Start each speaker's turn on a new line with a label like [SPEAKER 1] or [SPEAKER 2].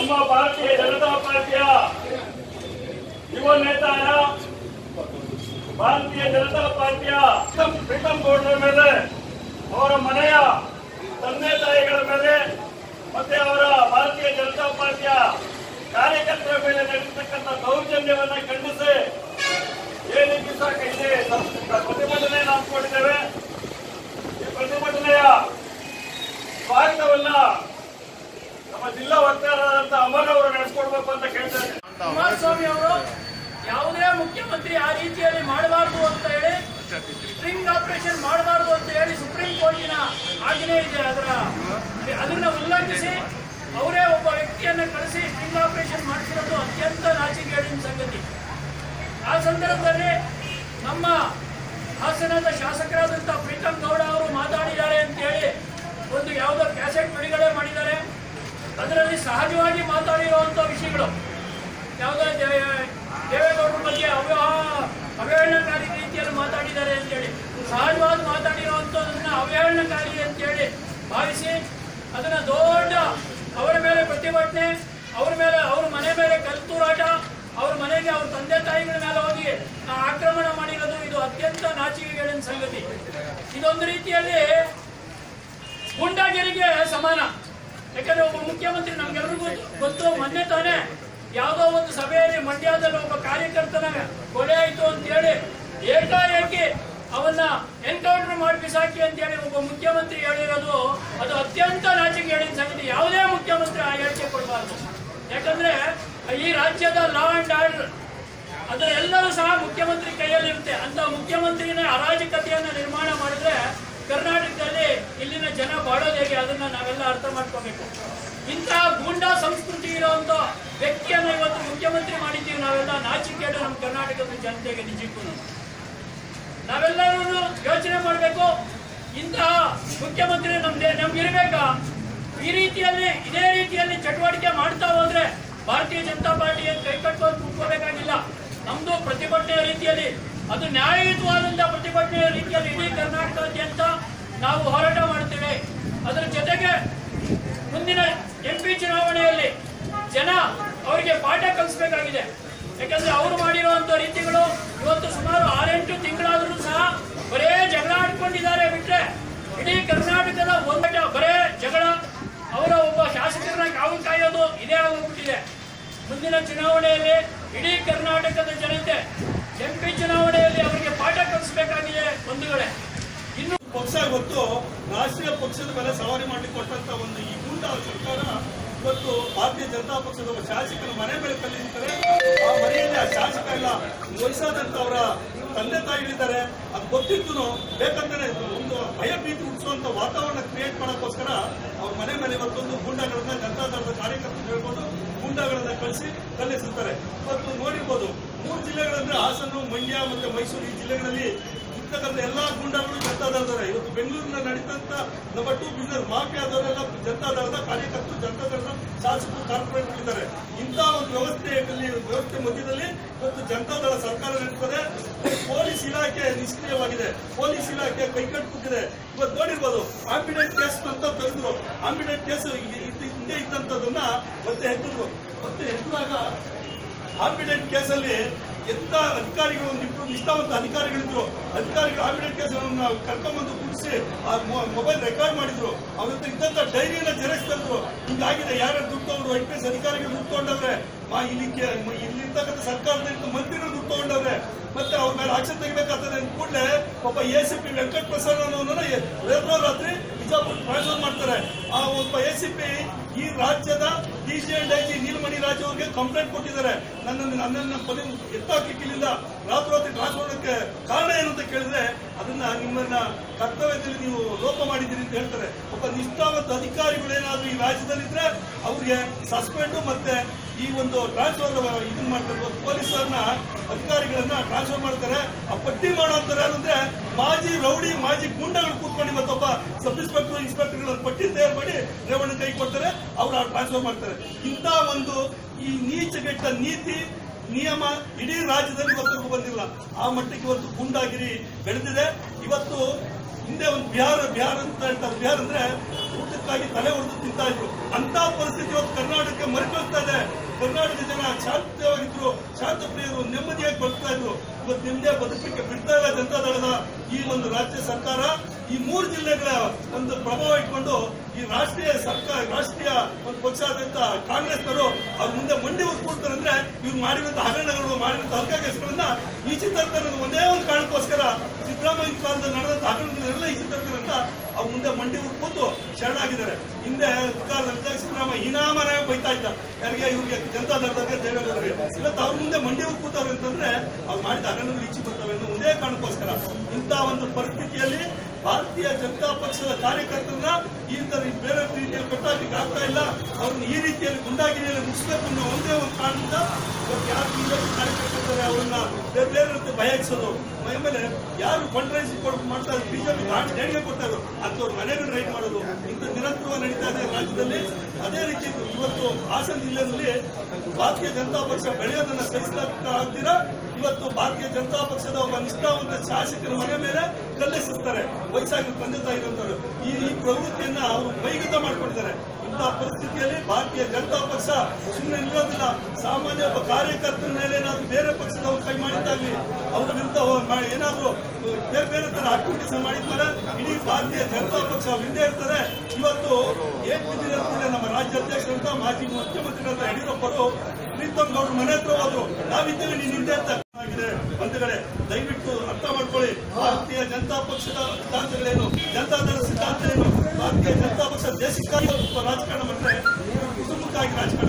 [SPEAKER 1] ನಮ್ಮ ಭಾರತೀಯ ಜನತಾ ಪಾರ್ಟಿಯ ಯುವ ನೇತಾರ ಭಾರತೀಯ ಜನತಾ ಪಾರ್ಟಿಯ ಪ್ರೀತಮ್- ಪ್ರೀತಮ್ ಗೌಡರ ಮೇಲೆ ಅವರ ಮನೆಯ ತಂದೆ ತಾಯಿಗಳ ಮೇಲೆ ಮತ್ತೆ ಅವರ ಭಾರತೀಯ ಜನತಾ ಪಾರ್ಟಿಯ ಕಾರ್ಯಕರ್ತರ ಮೇಲೆ ನಡೆಸತಕ್ಕಂಥ ದೌರ್ಜನ್ಯವನ್ನ ಖಂಡಿಸಿ ಏನು ದಿವಸ ಕೈದೆ ಪ್ರತಿಭಟನೆ ಹಮ್ಮಿಕೊಂಡಿದ್ದೇವೆ ಈ ಪ್ರತಿಭಟನೆಯ ಸ್ವಾಗತವನ್ನ ನಮ್ಮ ಜಿಲ್ಲಾ ವಕ್ತಾರರಾದಂತ ಅಮರ್ ಅವರು ನಡೆಸ್ಕೊಡ್ಬೇಕು ಅಂತ ಕೇಳ್ತಾರೆ
[SPEAKER 2] ಕುಮಾರಸ್ವಾಮಿ ಅವರು ಯಾವುದೇ ಮುಖ್ಯಮಂತ್ರಿ ಆ ರೀತಿಯಲ್ಲಿ ಮಾಡಬಾರದು ಅಂತ ಹೇಳಿ ಸ್ಟ್ರಿಂಗ್ ಆಪರೇಷನ್ ಮಾಡಬಾರದು ಅಂತ ಹೇಳಿ ಸುಪ್ರೀಂ ಕೋರ್ಟಿನ ಆಜ್ಞೆ ಇದೆ ಅದರ ಅದನ್ನ ಉಲ್ಲಂಘಿಸಿ ಅವರೇ ಒಬ್ಬ ವ್ಯಕ್ತಿಯನ್ನ ಕಳಿಸಿ ಸ್ಟ್ರಿಂಗ್ ಆಪರೇಷನ್ ಮಾಡಿಸಿರೋದು ಅತ್ಯಂತ ನಾಚಿಕೆಗೇಡಿನ ಸಂಗತಿ ಆ ಸಂದರ್ಭದಲ್ಲಿ ನಮ್ಮ ಹಾಸನದ ಶಾಸಕರಾದಂತಹ ಪ್ರೀತಮ್ ಗೌಡ ಅವರು ಮಾತಾಡಿದ್ದಾರೆ ಅಂತ ಹೇಳಿ ಒಂದು ಯಾವುದೋ ಕ್ಯಾಸೆಟ್ ಬಿಡುಗಡೆ ಮಾಡಿದ್ದಾರೆ ಅದರಲ್ಲಿ ಸಹಜವಾಗಿ ಮಾತಾಡಿರುವಂತ ವಿಷಯಗಳು ಯಾವುದೋ ದೇ- ದೇವೇಗೌಡರ ಬಗ್ಗೆ ಅವ್ಯ ಅವಹೇಳನಕಾರಿ ರೀತಿಯಲ್ಲಿ ಮಾತಾಡಿದ್ದಾರೆ ಅಂತೇಳಿ ಸಹಜವಾಗಿ ಮಾತಾಡಿರುವಂಥದ್ದನ್ನ ಅವಹೇಳನಕಾರಿ ಅಂತೇಳಿ ಭಾವಿಸಿ ಅದನ್ನ ದೊಡ್ಡ ಅವರ ಮೇಲೆ ಪ್ರತಿಭಟನೆ ಅವ್ರ ಮೇಲೆ ಅವ್ರ ಮನೆ ಮೇಲೆ ಕಲ್ತೂರಾಟ ಅವ್ರ ಮನೆಗೆ ಅವ್ರ ತಂದೆ ತಾಯಿಗಳ ಮೇಲೆ ಹೋಗಿ ಆ ಆಕ್ರಮಣ ಮಾಡಿರೋದು ಇದು ಅತ್ಯಂತ ನಾಚಿಕೆಗೇಡಿನ ಸಂಗತಿ ಇದೊಂದು ರೀತಿಯಲ್ಲಿ ಗುಂಡಾಗಿರಿಗೆ ಸಮಾನ ಯಾಕಂದ್ರೆ ಒಬ್ಬ ಮುಖ್ಯಮಂತ್ರಿ ನಮ್ಗೆಲ್ರಿಗೂ ಗೊತ್ತು ಮೊನ್ನೆ ತಾನೇ ಯಾವುದೋ ಒಂದು ಸಭೆಯಲ್ಲಿ ಮಂಡ್ಯದಲ್ಲಿ ಒಬ್ಬ ಕಾರ್ಯಕರ್ತನ ಕೊಲೆ ಆಯ್ತು ಅಂತ ಹೇಳಿ ಏಕಾಏಕಿ ಅವನ್ನ ಎನ್ಕೌಂಟರ್ ಮಾಡಿ ಬಿಸಾಕಿ ಅಂತ ಹೇಳಿ ಒಬ್ಬ ಮುಖ್ಯಮಂತ್ರಿ ಹೇಳಿರೋದು ಅದು ಅತ್ಯಂತ ನಾಚಿಕೆ ಹೇಳಿದ ಸಂಗತಿ ಯಾವುದೇ ಮುಖ್ಯಮಂತ್ರಿ ಆ ಹೇಳಿಕೆ ಕೊಡಬಾರ್ದು ಯಾಕಂದ್ರೆ ಈ ರಾಜ್ಯದ ಲಾ ಅಂಡ್ ಆರ್ಡರ್ ಅದರ ಎಲ್ಲರೂ ಸಹ ಮುಖ್ಯಮಂತ್ರಿ ಕೈಯಲ್ಲಿರುತ್ತೆ ಅಂತ ಮುಖ್ಯಮಂತ್ರಿನ ಅರಾಜಕತೆಯನ್ನ ನಿರ್ಮಾಣ ಮಾಡಿದ್ರೆ ಕರ್ನಾಟಕದಲ್ಲಿ ಇಲ್ಲಿನ ಜನ ಬಾಳೋದು ಹೇಗೆ ಅದನ್ನ ನಾವೆಲ್ಲ ಅರ್ಥ ಮಾಡ್ಕೋಬೇಕು ಇಂತಹ ಗೂಂಡಾ ಸಂಸ್ಕೃತಿ ಇರುವಂತ ವ್ಯಕ್ತಿಯನ್ನ ಇವತ್ತು ಮುಖ್ಯಮಂತ್ರಿ ಮಾಡಿದ್ದೀವಿ ನಾವೆಲ್ಲ ನಾಚಿಕೆಡು ನಮ್ಮ ಕರ್ನಾಟಕದ ಜನತೆಗೆ ನಿಜಕ್ಕೂ ನಾವೆಲ್ಲರೂ ಯೋಚನೆ ಮಾಡಬೇಕು ಇಂತಹ ಮುಖ್ಯಮಂತ್ರಿ ನಮ್ಗೆ ನಮ್ಗಿರ್ಬೇಕಾ ಈ ರೀತಿಯಲ್ಲಿ ಇದೇ ರೀತಿಯಲ್ಲಿ ಚಟುವಟಿಕೆ ಮಾಡ್ತಾ ಹೋದ್ರೆ ಭಾರತೀಯ ಜನತಾ ಪಾರ್ಟಿಗೆ ಕೈ ಕಟ್ಕೊಂಡು ಕೂತ್ಕೋಬೇಕಾಗಿಲ್ಲ ನಮ್ದು ಪ್ರತಿಭಟನೆಯ ರೀತಿಯಲ್ಲಿ ಅದು ನ್ಯಾಯಯುತವಾದಂತಹ ಪ್ರತಿಭಟನೆಯ ರೀತಿಯಲ್ಲಿ ಇಡೀ ಕರ್ನಾಟಕದಾದ್ಯಂತ ನಾವು ಹೋರಾಟ ಮಾಡ್ತೇವೆ ಅದರ ಜೊತೆಗೆ ಮುಂದಿನ ಎಂಪಿ ಚುನಾವಣೆಯಲ್ಲಿ ಜನ ಅವರಿಗೆ ಪಾಠ ಕಲಿಸಬೇಕಾಗಿದೆ ಯಾಕಂದ್ರೆ ಅವರು ಮಾಡಿರುವಂತ ರೀತಿಗಳು ಇವತ್ತು ಸುಮಾರು ಆರೆಂಟು ತಿಂಗಳಾದ್ರೂ ಸಹ ಬರೇ ಜಗಳ ಆಡ್ಕೊಂಡಿದ್ದಾರೆ ಬಿಟ್ರೆ ಇಡೀ ಕರ್ನಾಟಕದ ಒಂದಟ ಬರೇ ಜಗಳ ಅವರ ಒಬ್ಬ ಶಾಸಕರನ್ನ ಕಾವು ಕಾಯೋದು ಇದೇ ಆಗೋಗ್ಬಿಟ್ಟಿದೆ ಮುಂದಿನ ಚುನಾವಣೆಯಲ್ಲಿ ಇಡೀ ಕರ್ನಾಟಕದ ಜನತೆ ಎಂಪಿ ಚುನಾವಣೆಯಲ್ಲಿ ಅವರಿಗೆ ಪಾಠ ಕಲಿಸಬೇಕಾಗಿದೆ ಬಂಧುಗಳೇ ಇನ್ನು
[SPEAKER 3] ಪಕ್ಷ ಇವತ್ತು ರಾಷ್ಟ್ರೀಯ ಪಕ್ಷದ ಮೇಲೆ ಸವಾರಿ ಮಾಡ್ಲಿಕ್ಕೆ ಕೊಟ್ಟಂತ ಒಂದು ಈ ಗೂಂಡಾ ಸರ್ಕಾರ ಇವತ್ತು ಭಾರತೀಯ ಜನತಾ ಪಕ್ಷದ ಒಬ್ಬ ಶಾಸಕರ ಮನೆ ಮೇಲೆ ಕಲ್ಲಿದ್ದಾರೆ ಆ ಮನೆಯಲ್ಲಿ ಆ ಶಾಸಕ ಎಲ್ಲ ವಯಸ್ಸಾದಂತವರ ತಂದೆ ತಾಯಿಗಳಿದ್ದಾರೆ ಅದು ಗೊತ್ತಿದ್ದು ಬೇಕಂತಾನೆ ಒಂದು ಭಯ ಭೀತಿ ಹುಟ್ಟಿಸುವಂತ ವಾತಾವರಣ ಕ್ರಿಯೇಟ್ ಮಾಡೋಕ್ಕೋಸ್ಕರ ಅವ್ರ ಮನೆ ಮೇಲೆ ಇವತ್ತೊಂದು ಗೂಂಡಾಗಳನ್ನ ಜನತಾದಳದ ಕಾರ್ಯಕರ್ತರು ಹೇಳ್ಬೋದು ಗೂಂಡಾಗಳನ್ನ ಕಳಿಸಿ ಕಲ್ಲಿಸುತ್ತಾರೆ ಇವತ್ತು ನೋಡಿರ್ಬೋದು ಮೂರು ಜಿಲ್ಲೆಗಳಂದ್ರೆ ಹಾಸನ ಮಂಡ್ಯ ಮತ್ತೆ ಮೈಸೂರು ಈ ಜಿಲ್ಲೆಗಳಲ್ಲಿ ಇರ್ತಕ್ಕಂಥ ಎಲ್ಲಾ ಗುಂಡಾಗಳು ಜನತಾದಳದವರೇ ಇವತ್ತು ಬೆಂಗಳೂರಿನ ನಡೀತಂತ ನಂಬರ್ ಟೂ ಬಿಸಿನೆಸ್ ಮಾಫಿಯಾದವರೆಲ್ಲ ಜನತಾದಳದ ಕಾರ್ಯಕರ್ತರು ಜನತಾದಳದ ಶಾಸಕರು ಕಾರ್ಪೊರೇಟ್ ಇದ್ದಾರೆ ಇಂಥ ಒಂದು ವ್ಯವಸ್ಥೆಯಲ್ಲಿ ವ್ಯವಸ್ಥೆ ಮಧ್ಯದಲ್ಲಿ ಇವತ್ತು ಜನತಾದಳ ಸರ್ಕಾರ ನಡೆಸ್ತದೆ ಪೊಲೀಸ್ ಇಲಾಖೆ ನಿಷ್ಕ್ರಿಯವಾಗಿದೆ ಪೊಲೀಸ್ ಇಲಾಖೆ ಕೈಕಟ್ಟಿದೆ ಇವತ್ತು ನೋಡಿರ್ಬೋದು ಆಂಬಿಡೆಂಟ್ ಕೇಸ್ ಅಂತ ತೆಗೆದ್ರು ಆಂಬಿಡೆಂಟ್ ಕೇಸ್ ಹಿಂದೆ ಇದ್ದಂಥದ್ದನ್ನ ಮತ್ತೆ ಎತ್ತಿದ್ರು ಮತ್ತೆ ಎತ್ತಿದಾಗ ಆಂಬಿಡೆಂಟ್ ಕೇಸಲ್ಲಿ ಎಂತ ಅಧಿಕಾರಿಗಳು ಒಂದು ಇಬ್ರು ನಿಷ್ಠಾವಂತ ಅಧಿಕಾರಿಗಳಿದ್ರು ಅಧಿಕಾರಿಗಳು ಆಂಬಿಡೆಂಟ್ ಕೇಸನ್ನು ಕರ್ಕೊಂಬಂದು ಕೂಡಿಸಿ ಆ ಮೊಬೈಲ್ ರೆಕಾರ್ಡ್ ಮಾಡಿದ್ರು ಅವ್ರ ಹತ್ರ ಇದ್ದಂತ ಡೈರಿಯನ್ನ ಜೆರಾಕ್ಸ್ ತಂದ್ರು ಹಿಂಗಾಗಿದೆ ಯಾರ್ಯಾರು ದುಡ್ಡು ತಗೊಂಡ್ರು ಐ ಪಿ ಎಸ್ ಅಧಿಕಾರಿಗಳು ದುಡ್ಡು ತಗೊಂಡವ್ರೆ ಮಾ ಇಲ್ಲಿ ಕೆ- ಇಲ್ಲಿ ಇರ್ತಕ್ಕಂಥ ಸರ್ಕಾರದಿಂದ ಮಂತ್ರಿಗಳು ದುಡ್ಡು ತಗೊಂಡವ್ರೆ ಮತ್ತೆ ಅವ್ರ ಮೇಲೆ ಆಕ್ಷನ್ ತೆಗಿಬೇಕಾಗ್ತದೆ ಅಂದ ಕೂಡಲೇ ಒಬ್ಬ A C P Venkata Prasad ಅನ್ನೋನನ್ನ ರಾತ್ರಿ ಬಿಜಾಪುರ ಟ್ರಾನ್ಸ್ಫರ್ ಮಾಡ್ತಾರೆ ಆ ಒಬ್ಬ ಎ ಸಿ ಪಿ ಈ ರಾಜ್ಯದ DC and I G Neelamani Raju ಅವರಿಗೆ ಕಂಪ್ಲೇಂಟ್ ಕೊಟ್ಟಿದ್ದಾರೆ ನನ್ನನ್ನು ನನ್ನನ್ನು ಪೊಲೀಸ್ ಎತ್ತಾಕಲಿಕ್ಕೆ ಇಲ್ಲಿಂದ ರಾತ್ರೋರಾತ್ರಿ ಟ್ರಾನ್ಸ್ಫರ್ ಮಾಡೋಕ್ಕೆ ಕಾರಣ ಏನು ಅಂತ ಕೇಳಿದ್ರೆ ಅದನ್ನ ನಿಮ್ಮನ್ನ ಕರ್ತವ್ಯದಲ್ಲಿ ನೀವು ಲೋಪ ಮಾಡಿದ್ದೀರಿ ಅಂತ ಹೇಳ್ತಾರೆ ಒಬ್ಬ ನಿಷ್ಠಾವಂತ ಅಧಿಕಾರಿಗಳೇನಾದ್ರೂ ಈ ರಾಜ್ಯದಲ್ಲಿದ್ರೆ ಅವ್ರಿಗೆ ಸಸ್ಪೆಂಡ್ ಮತ್ತೆ ಈ ಒಂದು ಟ್ರಾನ್ಸ್ಫರ್ ಇದನ್ನ ಮಾಡ್ತಾರೆ ಪೊಲೀಸರನ್ನ ಅಧಿಕಾರಿಗಳನ್ನ ಟ್ರಾನ್ಸ್ಫರ್ ಮಾಡ್ತಾರೆ ಆ ಪಟ್ಟಿ ಮಾಡೋಂತಾರೆ ಅಂದ್ರೆ ಮಾಜಿ ರೌಡಿ ಮಾಜಿ ಗೂಂಡಗಳು ಕೂತ್ಕೊಂಡು ಮತ್ತೊಬ್ಬ ಸಬ್ ಇನ್ಸ್ಪೆಕ್ಟರ್ ಇನ್ಸ್ಪೆಕ್ಟರ್ಗಳ ಪಟ್ಟಿ ತಯಾರು ಮಾಡಿ ರೇವಣ್ಣ ಕೈ ಕೊಡ್ತಾರೆ ಅವ್ರು ಟ್ರಾನ್ಸ್ಫರ್ ಮಾಡ್ತಾರೆ ಇಂಥ ಒಂದು ಈ ನೀಚಗೆಟ್ಟ ನೀತಿ ನಿಯಮ ಇಡೀ ರಾಜ್ಯದಲ್ಲಿ ಇವತ್ತಿಗೂ ಬಂದಿಲ್ಲ ಆ ಮಟ್ಟಕ್ಕೆ ಇವತ್ತು ಗುಂಡಾಗಿರಿ ಬೆಳೆದಿದೆ ಇವತ್ತು ಹಿಂದೆ ಒಂದು ಬಿಹಾರ ಬಿಹಾರ ಅಂತ ಹೇಳ್ತಾರೆ ಬಿಹಾರ ಅಂದ್ರೆ ಊಟಕ್ಕಾಗಿ ತಲೆ ಹೊಡೆದು ತಿಂತಾ ಇದ್ರು ಅಂತ ಪರಿಸ್ಥಿತಿ ಇವತ್ತು ಕರ್ನಾಟಕಕ್ಕೆ ಮರೆತೋಗ್ತಾ ಇದೆ ಕರ್ನಾಟಕ ಜನ ಶಾಂತವಾಗಿದ್ರು ಶಾಂತ ಪ್ರಿಯರು ನೆಮ್ಮದಿಯಾಗಿ ಬದುಕ್ತಾ ಇದ್ರು ಇವತ್ತು ನಿಮ್ಮದೇ ಬದುಕಲಿಕ್ಕೆ ಬಿಡ್ತಾ ಇಲ್ಲ ಜನತಾದಳದ ಈ ಒಂದು ರಾಜ್ಯ ಸರ್ಕಾರ ಈ ಮೂರು ಜಿಲ್ಲೆಗಳ ಒಂದು ಪ್ರಭಾವ ಇಟ್ಕೊಂಡು ಈ ರಾಷ್ಟ್ರೀಯ ಸರ್ಕಾರ ರಾಷ್ಟ್ರೀಯ ಒಂದು ಪಕ್ಷ ಆದಂತ ಕಾಂಗ್ರೆಸ್ನವರು ಅವ್ರ ಮುಂದೆ ಮಂಡಿ ಉತ್ಕೊಡ್ತಾರೆ ಅಂದ್ರೆ ಇವ್ರು ಮಾಡಿರುವಂತ ಹಗರಣಗಳು ಮಾಡಿರುವಂತ ಹಲ್ಕ ಕೆಲಸಗಳನ್ನ ಈಚೆ ತರ್ತಾರೆ ಒಂದೇ ಒಂದು ಕಾರಣಕ್ಕೋಸ್ಕರ ಸಿದ್ದರಾಮಯ್ಯ ಕಾಲದಲ್ಲಿ ನಡೆದಂತ ಹಗರಣಗಳನ್ನೆಲ್ಲ ಈಚೆ ತರ್ತಾರೆ ಅಂತ ಅವ್ರ ಮುಂದೆ ಮಂಡಿ ಉಟ್ಕೊಂಡು ಶರಣಾಗಿದ್ದಾರೆ ಹಿಂದೆ ಅಧಿಕಾರದಲ್ಲಿ ಸಿದ್ದರಾಮಯ್ಯ ಇನಾಮನ ಬೈತಾ ಇದ್ದ ಯಾರಿಗೆ ಇವ್ರಿಗೆ ಜನತಾ ದಳದವ್ರಿಗೆ ದೇವೇಗೌಡರಿಗೆ ಇವತ್ತು ಅವ್ರ ಮುಂದೆ ಮಂಡಿ ಉಟ್ಕೋತಾರೆ ಅಂತಂದ್ರೆ ಅವ್ರು ಮಾಡಿದ ಹಗರಣಗಳು ಈಚೆ ಬರ್ತವೆ ಅನ್ನೋ ಒಂದೇ ಕಾರಣಕ್ಕೋಸ್ಕರ ಇಂಥ ಒಂದು ಪರಿಸ್ಥಿತಿಯಲ್ಲಿ ಭಾರತೀಯ ಜನತಾ ಪಕ್ಷದ ಕಾರ್ಯಕರ್ತರನ್ನ ಈ ತರ ಬೇರೆ ರೀತಿಯಲ್ಲಿ ಕಟ್ಟಾಕಲಿಕ್ಕೆ ಆಗ್ತಾ ಇಲ್ಲ ಅವ್ರನ್ನ ಈ ರೀತಿಯಲ್ಲಿ ಗುಂಡಾಗಿರಿಯಲ್ಲಿ ಮುಗಿಸ್ಬೇಕು ಅನ್ನೋ ಒಂದೇ ಒಂದು ಕಾರಣದಿಂದ ಇವತ್ತು ಯಾರು ಬಿಜೆಪಿ ಕಾರ್ಯಕರ್ತರಿದ್ದಾರೆ ಅವ್ರನ್ನ ಬೇರೆ ಬೇರೆ ರೀತಿ ಭಯಿಸೋದು ಆಮೇಲೆ ಯಾರು ಫಂಡ್ ರೈಸಿಂಗ್ ಕೊಡ್ ಮಾಡ್ತಾರೆ ಬಿಜೆಪಿ ದೇಣಿಗೆ ಕೊಡ್ತಾರೆ ಅಂಥವ್ರ ಮನೆಗಳು ರೈಡ್ ಮಾಡೋದು ಇಂಥ ನಿರಂತರವಾಗಿ ನಡೀತಾ ಇದೆ ರಾಜ್ಯದಲ್ಲಿ ಅದೇ ರೀತಿ ಇವತ್ತು ಹಾಸನ ಜಿಲ್ಲೆಯಲ್ಲಿ ಭಾರತೀಯ ಜನತಾ ಪಕ್ಷ ಬೆಳೆಯೋದನ್ನ ಸಹಿಸಲಾಗ್ತೀರಾ ಇವತ್ತು ಭಾರತೀಯ ಜನತಾ ಪಕ್ಷದ ಒಬ್ಬ ನಿಷ್ಠಾವಂತ ಶಾಸಕರ ಮನೆ ಮೇಲೆ ಕಲ್ಲೆಸಿಸ್ತಾರೆ ವಯಸ್ಸಾಗಿ ತಂದೆ ತಾಯಿರಂತವರು ಈ ಈ ಪ್ರವೃತ್ತಿಯನ್ನ ಅವರು ಬೈಗತ ಮಾಡ್ಕೊಂಡಿದ್ದಾರೆ ಇಂತಹ ಪರಿಸ್ಥಿತಿಯಲ್ಲಿ ಭಾರತೀಯ ಜನತಾ ಪಕ್ಷ ಸುಮ್ಮನೆ ನಿಲ್ಲೋದಿಲ್ಲ ಸಾಮಾನ್ಯ ಒಬ್ಬ ಕಾರ್ಯಕರ್ತರ ಮೇಲೆ ಏನಾದ್ರು ಬೇರೆ ಪಕ್ಷದವ್ರು ಕೈ ಮಾಡಿದ್ದಾಗಲಿ ಅವ್ರ ವಿರುದ್ಧ ಹೋ- ಮಾ- ಏನಾದ್ರು ಬೇರೆ ಬೇರೆ ತರ ಆಕ್ಟಿವಿಟೀಸ್ ಮಾಡಿದ್ಮೇಲೆ ಇಡೀ ಭಾರತೀಯ ಜನತಾ ಪಕ್ಷ ಹಿಂದೆ ಇರ್ತಾರೆ ಇವತ್ತು ಏನ್ ಬಿದ್ದಿರುತ್ತೆ ನಮ್ಮ ರಾಜ್ಯ ಅಧ್ಯಕ್ಷರಂತ ಮಾಜಿ ಮುಖ್ಯಮಂತ್ರಿಗಳಂತ ಯಡಿಯೂರಪ್ಪರು ಪ್ರೀತಮ್ ಗೌಡ್ರ ಮನೆ ಹತ್ರ ಹೋದ್ರು ನಾವಿದ್ದೇವೆ ನೀನ್ ಹಿಂದೆ ಅಂತ ಆಗಿದೆ ಬಂಧುಗಳೇ ದಯವಿಟ್ಟು ಅರ್ಥ ಮಾಡ್ಕೊಳ್ಳಿ ಭಾರತೀಯ ಜನತಾ ಪಕ್ಷದ ಸಿದ್ಧಾಂತಗಳೇನು ಜನತಾದಳ ಸಿದ್ಧಾಂತ ಏನು ಭಾರತೀಯ ಜನತಾ ಪಕ್ಷ ದೇಶಕ್ಕಾಗಿ ರಾಜಕಾರಣ ಮಾಡಿದ್ರೆ ಕುಟುಂಬಕ್ಕಾಗಿ ರಾಜಕಾರಣ